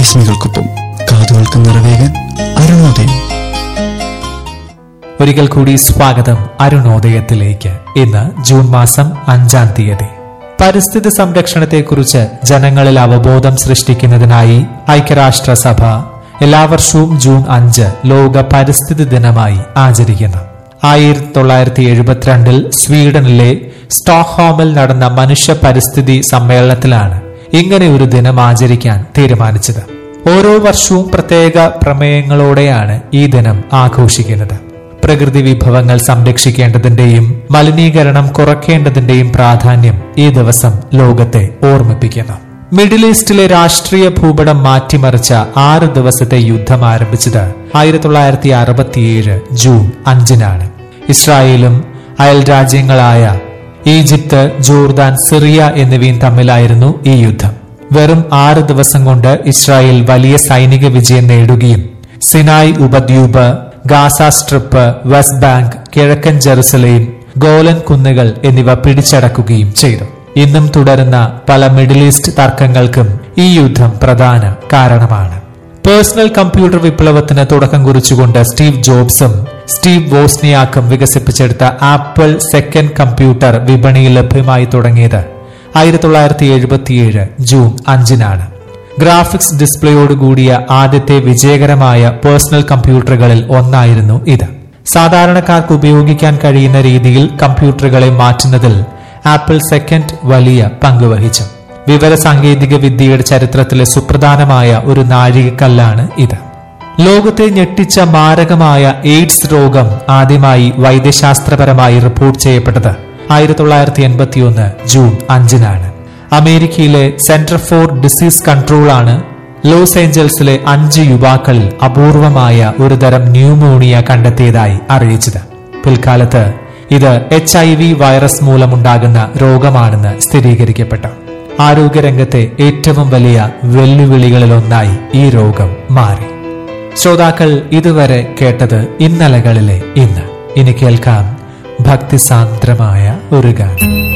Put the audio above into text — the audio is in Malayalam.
വിസ്മയങ്ങൾക്കൊപ്പം കാതുകൾക്ക് നിറവേകാൻ അരുണോദയം ഒരിക്കൽ കൂടി സ്വാഗതം അരുണോദയത്തിലേക്ക് ഇന്ന് ജൂൺ മാസം അഞ്ചാം തീയതി പരിസ്ഥിതി സംരക്ഷണത്തെക്കുറിച്ച് ജനങ്ങളിൽ അവബോധം സൃഷ്ടിക്കുന്നതിനായി ഐക്യരാഷ്ട്രസഭ എല്ലാ വർഷവും ജൂൺ അഞ്ച് ലോക പരിസ്ഥിതി ദിനമായി ആചരിക്കുന്നു ആയിരത്തി തൊള്ളായിരത്തി എഴുപത്തിരണ്ടിൽ സ്വീഡനിലെ സ്റ്റോക്ക്ഹോമിൽ നടന്ന മനുഷ്യ പരിസ്ഥിതി സമ്മേളനത്തിലാണ് ഇങ്ങനെ ഒരു ദിനം ആചരിക്കാൻ തീരുമാനിച്ചത് ഓരോ വർഷവും പ്രത്യേക പ്രമേയങ്ങളോടെയാണ് ഈ ദിനം ആഘോഷിക്കുന്നത് പ്രകൃതി വിഭവങ്ങൾ സംരക്ഷിക്കേണ്ടതിന്റെയും മലിനീകരണം കുറയ്ക്കേണ്ടതിന്റെയും പ്രാധാന്യം ഈ ദിവസം ലോകത്തെ ഓർമ്മിപ്പിക്കുന്നു മിഡിൽ ഈസ്റ്റിലെ രാഷ്ട്രീയ ഭൂപടം മാറ്റിമറിച്ച ആറ് ദിവസത്തെ യുദ്ധം ആരംഭിച്ചത് ആയിരത്തി തൊള്ളായിരത്തി അറുപത്തിയേഴ് ജൂൺ അഞ്ചിനാണ് ഇസ്രായേലും അയൽ രാജ്യങ്ങളായ ഈജിപ്ത് ജോർദാൻ സിറിയ എന്നിവയും തമ്മിലായിരുന്നു ഈ യുദ്ധം വെറും ആറ് ദിവസം കൊണ്ട് ഇസ്രായേൽ വലിയ സൈനിക വിജയം നേടുകയും സിനായ് ഉപദ്വീപ് ഗാസ സ്ട്രിപ്പ് വെസ്റ്റ് ബാങ്ക് കിഴക്കൻ ജെറുസലേം ഗോലൻ കുന്നുകൾ എന്നിവ പിടിച്ചടക്കുകയും ചെയ്തു ഇന്നും തുടരുന്ന പല മിഡിൽ ഈസ്റ്റ് തർക്കങ്ങൾക്കും ഈ യുദ്ധം പ്രധാന കാരണമാണ് പേഴ്സണൽ കമ്പ്യൂട്ടർ വിപ്ലവത്തിന് തുടക്കം കുറിച്ചുകൊണ്ട് സ്റ്റീവ് ജോബ്സും സ്റ്റീവ് വോസ്നിയാക്കും വികസിപ്പിച്ചെടുത്ത ആപ്പിൾ സെക്കൻഡ് കമ്പ്യൂട്ടർ വിപണിയിൽ ലഭ്യമായി തുടങ്ങിയത് ആയിരത്തി തൊള്ളായിരത്തി എഴുപത്തിയേഴ് ജൂൺ അഞ്ചിനാണ് ഗ്രാഫിക്സ് ഡിസ്പ്ലേയോടുകൂടിയ ആദ്യത്തെ വിജയകരമായ പേഴ്സണൽ കമ്പ്യൂട്ടറുകളിൽ ഒന്നായിരുന്നു ഇത് സാധാരണക്കാർക്ക് ഉപയോഗിക്കാൻ കഴിയുന്ന രീതിയിൽ കമ്പ്യൂട്ടറുകളെ മാറ്റുന്നതിൽ ആപ്പിൾ സെക്കൻഡ് വലിയ പങ്കുവഹിച്ചു വിവര സാങ്കേതിക വിദ്യയുടെ ചരിത്രത്തിലെ സുപ്രധാനമായ ഒരു നാഴികക്കല്ലാണ് ഇത് ലോകത്തെ ഞെട്ടിച്ച മാരകമായ എയ്ഡ്സ് രോഗം ആദ്യമായി വൈദ്യശാസ്ത്രപരമായി റിപ്പോർട്ട് ചെയ്യപ്പെട്ടത് ആയിരത്തി തൊള്ളായിരത്തി എൺപത്തിയൊന്ന് ജൂൺ അഞ്ചിനാണ് അമേരിക്കയിലെ സെന്റർ ഫോർ ഡിസീസ് കൺട്രോൾ ആണ് ലോസ് ഏഞ്ചൽസിലെ അഞ്ച് യുവാക്കളിൽ അപൂർവമായ ഒരു തരം ന്യൂമോണിയ കണ്ടെത്തിയതായി അറിയിച്ചത് പിൽക്കാലത്ത് ഇത് എച്ച് ഐ വി വൈറസ് മൂലമുണ്ടാകുന്ന രോഗമാണെന്ന് സ്ഥിരീകരിക്കപ്പെട്ടു ആരോഗ്യരംഗത്തെ ഏറ്റവും വലിയ വെല്ലുവിളികളിലൊന്നായി ഈ രോഗം മാറി ശ്രോതാക്കൾ ഇതുവരെ കേട്ടത് ഇന്നലകളിലെ ഇന്ന് ഇനി കേൾക്കാം ഭക്തിസാന്ദ്രമായ ഒരു ഗാനം